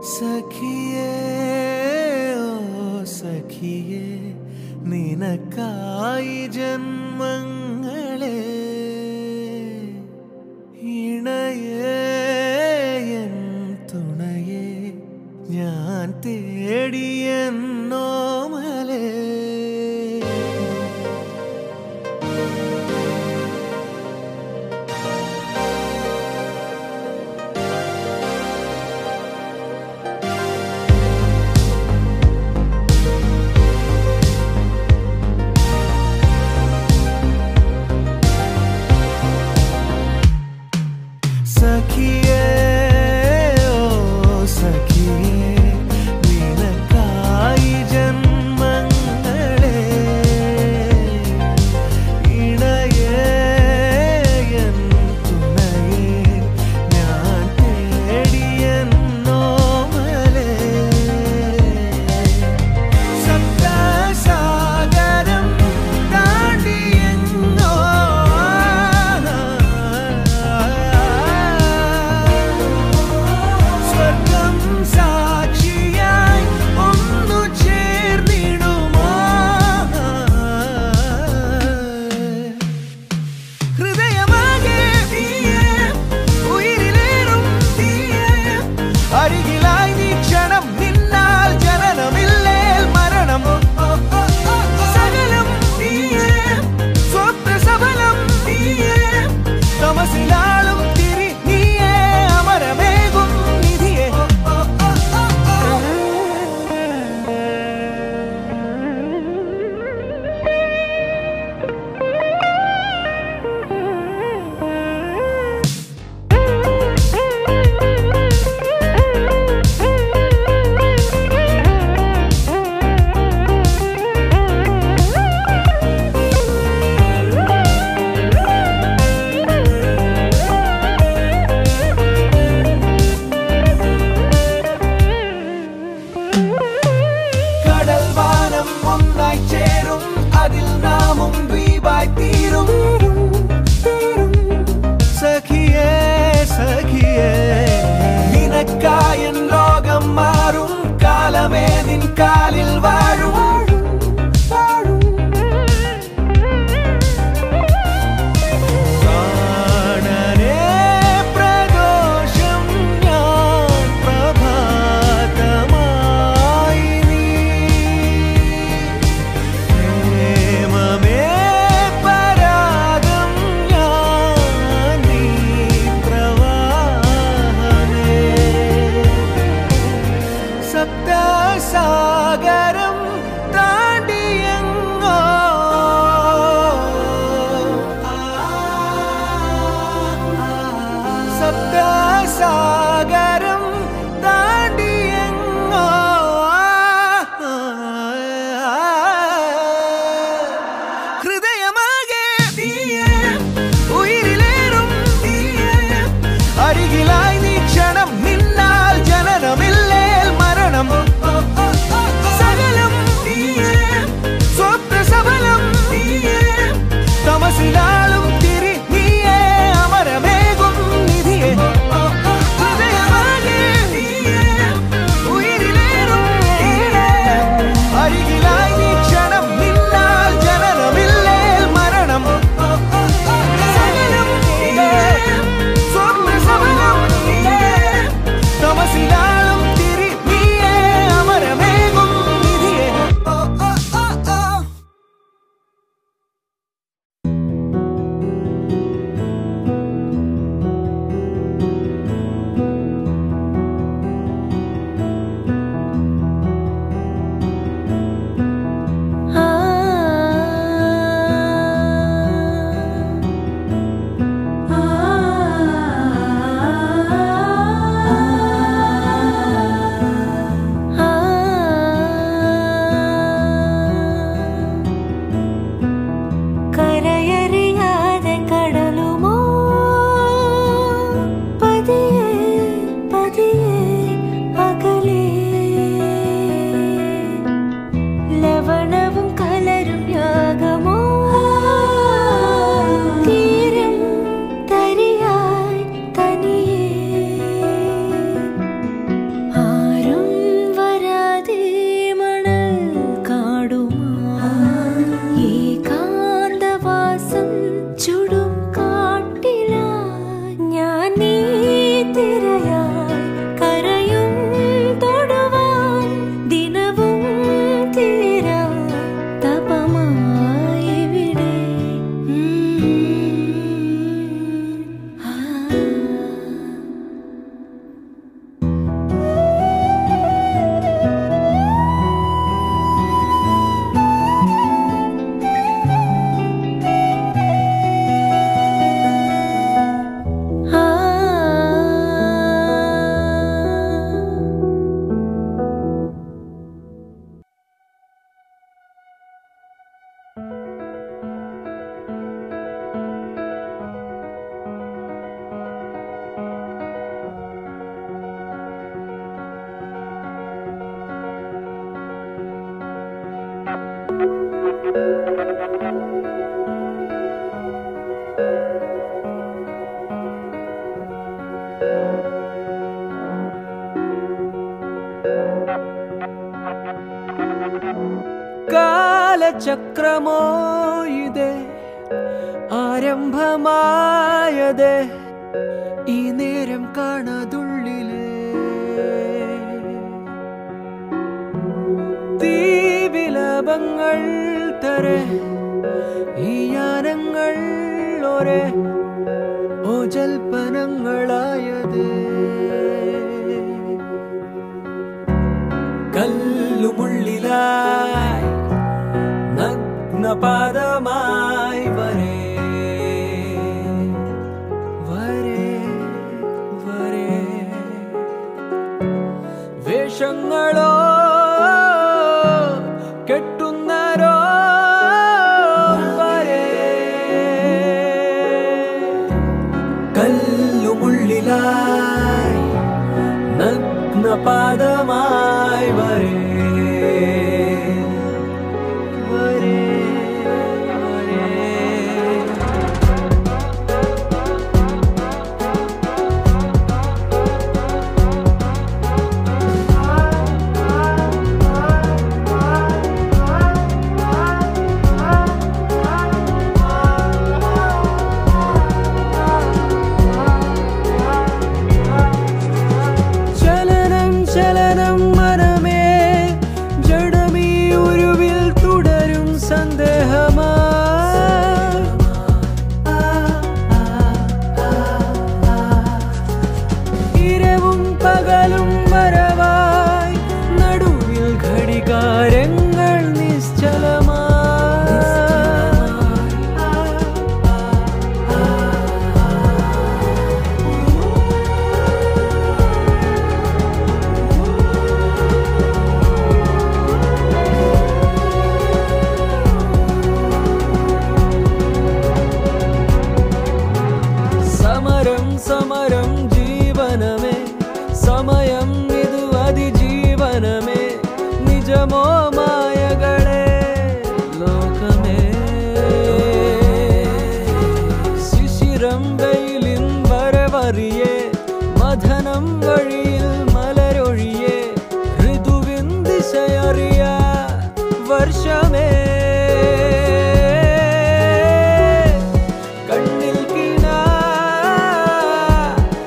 സഖിയേ ഓ സഖിയേ നിനക്കായി ജന്മങ്ങളെ ഇണയേ എൻ തുണയേ ഞാൻ തേടിയെന്നോമലേ ും കാലചക്രമോ ഇതേ ആരംഭമായതേ ഈ നേരം കാണാതുള്ളിലേ തീവിലപങ്ങൾ തരെ ഈ യാനങ്ങൾ ഒരേ ഓ ജൽപ്പനങ്ങളായതേ കല്ലുമുള്ളിലായി നഗ്നപാദമായി വരേ വരേ വരേ വേഷങ്ങളോ കെട്ടുന്നരോ വരേ കല്ലുമുള്ളിലായി നഗ്നപാദമായി വരേ വരേ വരേ ചലനം ചലനം മനമേ ജഡമീ ഉരുവിൽ തുടരും സന്ദേഹമാ ഇരവും പകലും വരവായി നടുവിൽ ഘടികാരങ്ങൾ നിശ്ചലമായി സമരം സമരം ജീവനമേ സമയം ഇത് അതിജീവനമേ നിജമോ മായകളെ ലോകമേ ശിശിരം വെയിലിൻ വരവറിയേ മഥനം വഴിയിൽ മലരൊഴിയേ ഋതുവിൻ ദിശയറിയ വർഷമേ കണ്ണിൽ കിണ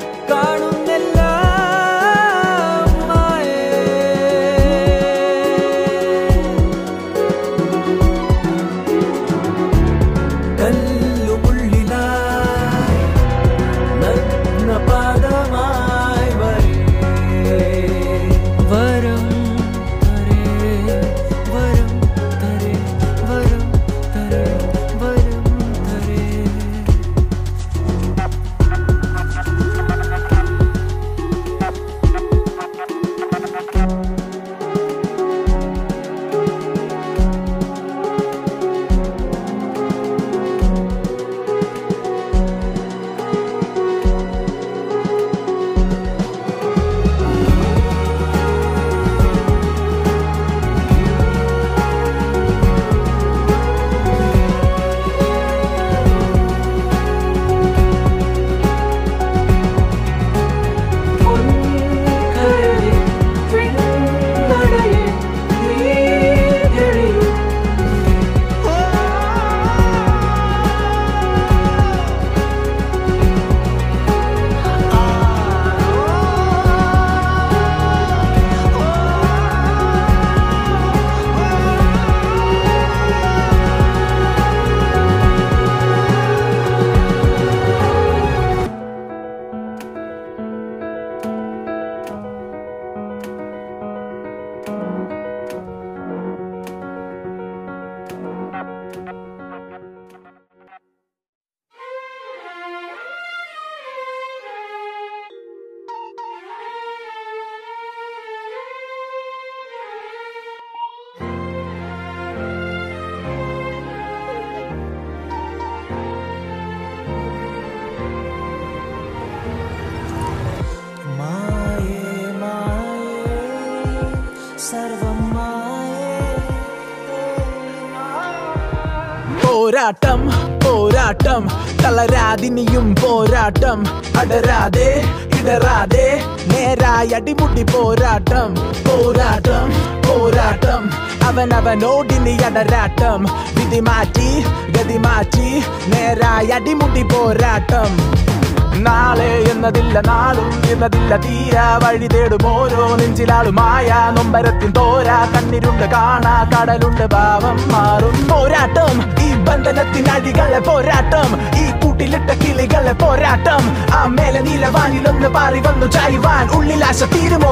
പോരാട്ടം പോരാട്ടം തളരാതിനിയും പോരാട്ടം അടരാതെ ഇടറാതെ നേരായി അടിമുടി പോരാട്ടം പോരാട്ടം പോരാട്ടം അവനവനോടിനി അടരാട്ടം വിധി മാറ്റി ഗതി മാറ്റി നേരായി അടിമുടി പോരാട്ടം നാളെ എന്നതില്ല നാളും എന്നതില്ല തീര വഴി തേടും ഓരോ നെഞ്ചിലാളുമായ നൊമ്പരത്തിൻ തോര കണ്ണിരുണ്ട് കാണാ കടലുണ്ട് ഭാവം മാറും പോരാട്ടം ഈ ബന്ധനത്തിനടികളെ പോരാട്ടം ഈ കൂട്ടിലിട്ട കിളികളെ പോരാട്ടം ആ മേലെ നീലവാനിലൊന്ന് പാറി വന്നു ചായുവാൻ ഉള്ളിലാശ തീരുമോ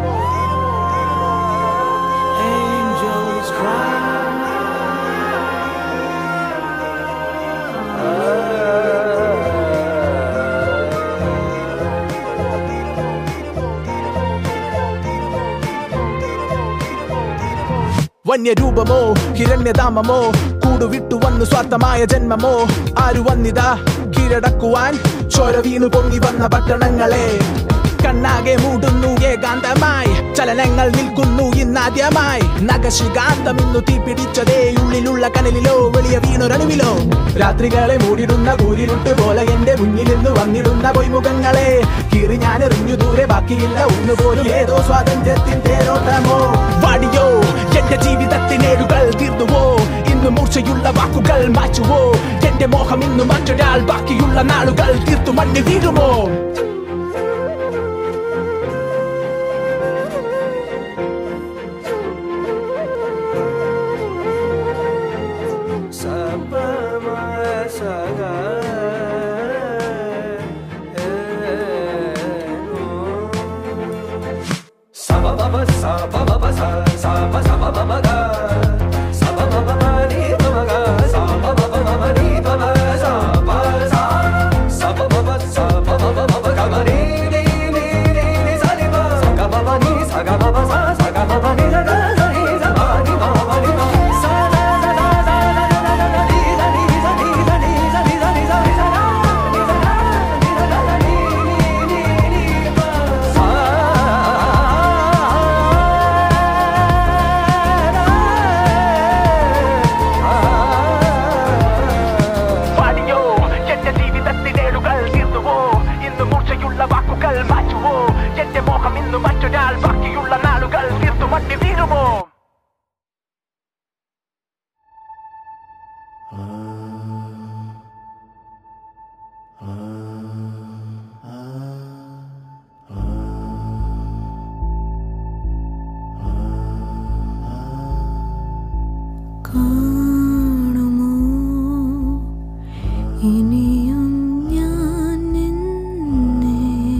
Angels cry. വന്യരൂപമോ ഹിരണ്യധാമമോ കൂടുവിട്ടു വന്നു സ്വാർത്ഥമായ ജന്മമോ ആരു വന്നിതാ കീഴടക്കുവാൻ ചോര വീണു പൊങ്ങി വന്ന പട്ടണങ്ങളെ കണ്ണാകെ മൂടുന്നു ഏകാന്തമായി ചലനങ്ങൾ നിൽക്കുന്നു ഇന്നാദ്യമായി നഗശികാന്തം ഇന്നു തീപിടിച്ചതേ ഉള്ളിലുള്ള കനലിലോ വെളിയ വീണൊരണിവിലോ രാത്രികളെ മൂടിടുന്ന കൂരിരുട്ട് പോലെ എന്റെ മുന്നിൽ നിന്ന് വന്നിടുന്ന പൊയ്മുഖങ്ങളെ കീറി ഞാൻ എറിഞ്ഞു ദൂരെ ബാക്കിയില്ല ഒന്നുപോലും ഏതോ സ്വാതന്ത്ര്യത്തിൻ തേരോട്ടമോ വാടിയോ എന്റെ ജീവിതത്തിനേടുകൾ തീർന്നുവോ ഇന്ന് മൂർച്ചയുള്ള വാക്കുകൾ മാറ്റുവോ എന്റെ മോഹം ഇന്ന് മറ്റൊരാൾ ബാക്കിയുള്ള നാളുകൾ തീർത്തു മണ്ണി വീഴുമോ പാടിയോ എന്റെ ജീവിതത്തിനേടുകൾ തീർന്നുവോ ഇന്ന് മൂർച്ചയുള്ള വാക്കുകൾ മാറ്റുവോ എന്റെ മോഹം ഇന്ന് മറ്റൊരാൾ ബാക്കിയുള്ള നാളുകൾ തീർത്തു മണ്ണി വീഴുമോ കാണുമോ ഇനിയും ഞാൻ നിന്നെ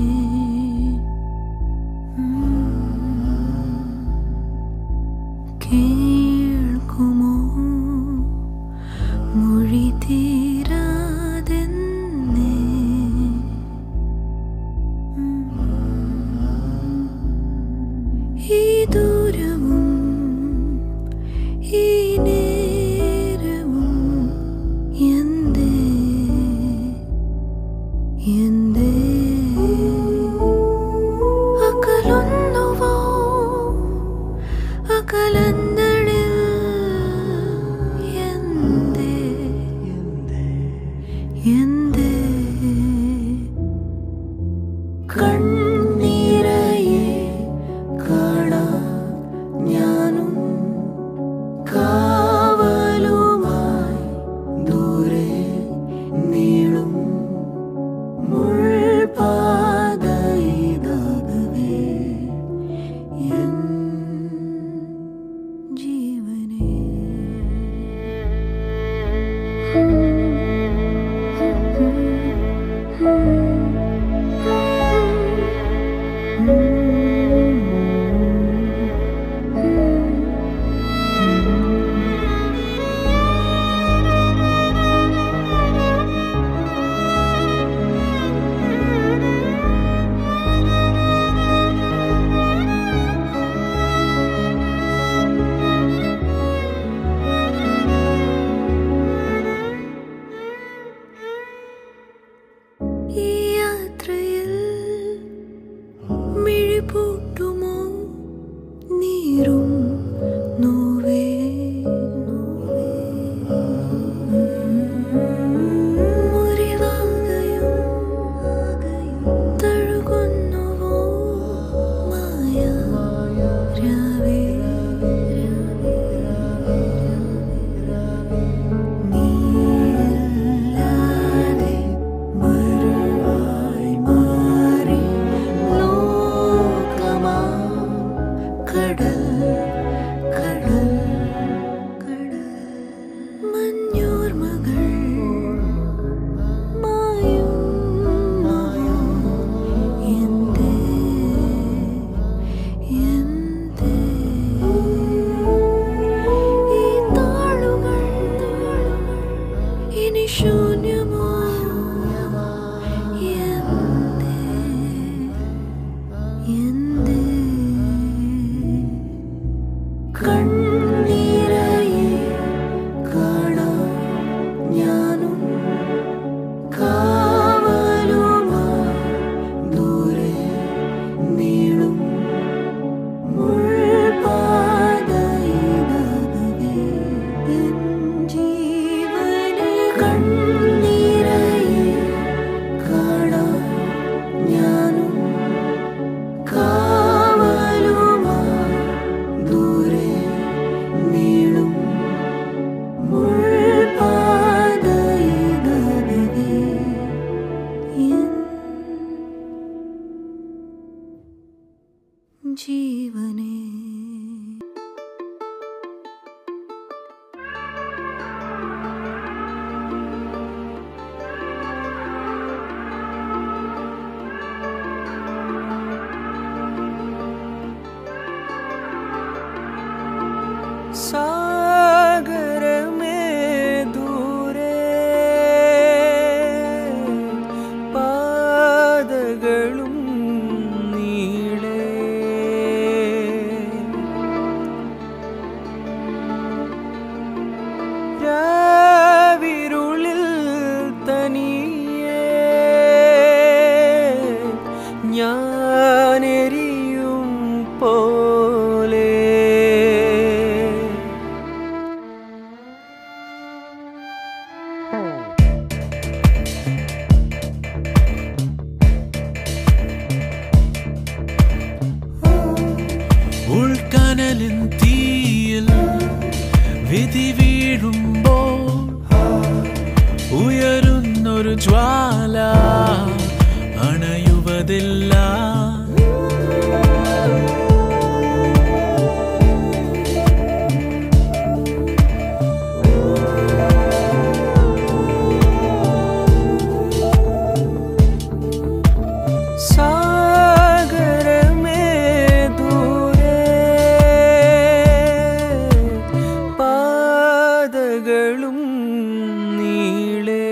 കേൾക്കുമോ മൊഴി തീരാതെന്നെ ഈ ദൂരവും ഈ നേരവും എന്തേ എന്തേ അകലുന്നുവോ അകലങ്ങളിൽ എന്തേ ശൂന്യമോ എന്തേ എന്തേ കണ്ണീരയെ കാണാൻ ഞാനും കാവലുമായി ദൂരെ നീളും മുൾപാതയിടവേ എൻ ജീവനെ കണ്ണീരയെ കാണാൻ ഞാനും കാവലുമായി ദൂരെ നീളും മുൾപാതയിടവേ എൻ ജീവനേ സാഗരമേ ദൂരെ പാതകളും നീളേ രാവിരുളിൽ തനിയേ ഞാനെരിയും പോലെ ഉൾക്കനലിൻ തീയിൽ വിധി വീഴുമ്പോൾ ഉയരുന്നൊരു ജ്വാല അണയുവതില്ല സാഗരമേ ദൂരെ പാതകളും നീളേ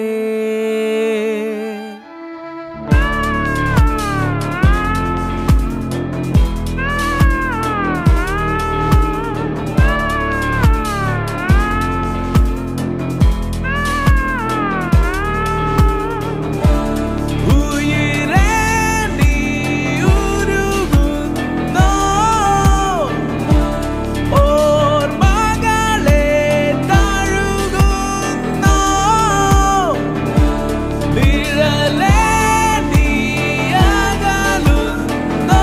ഉയിരേ നീ ഉരുകുന്നോ ഓർമ്മകളെ തഴുകുന്നോ വിരലേ നീ അകലുന്നോ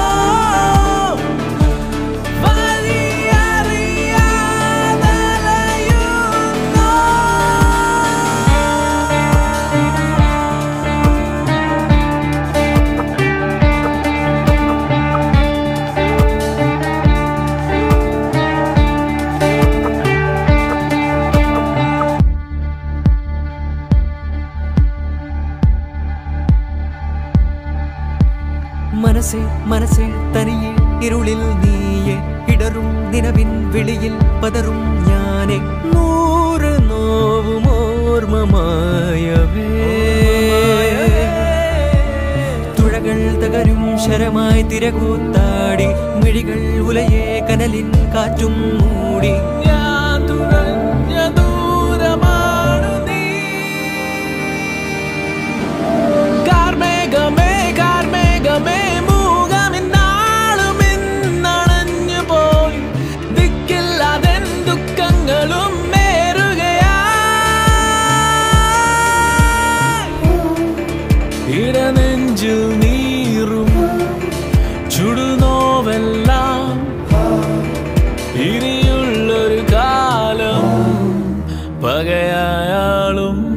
വഴിയറിയാതലയുന്നോ മനസ്സേ മനസ്സേ തനിയെ ഇരുളിൽ നീയെ ഇടറും നിലവിൻ വിളിയിൽ പതറും ഞാനെ നൂറ് നോവും ഓർമ്മമായവേ തുഴകൾ തകരും ശരമായി തിരകൂത്താടി മിഴികൾ ഉലയെ കനലിൻ കാറ്റും മൂടി ഞാൻ തുഴഞ്ഞ ദൂരമാണു നീ കാർമേഘമേ കാർമേഘമേ മൂകമിന്നാളും ഇന്നണഞ്ഞു പോയി ദിക്കില്ലാതെ ദുഃഖങ്ങളും മേറുകയാ ഇടനെഞ്ചിൽ നീറും ചുടുനോവെല്ലാം ഇനിയുള്ളൊരു കാലം പകയായാളും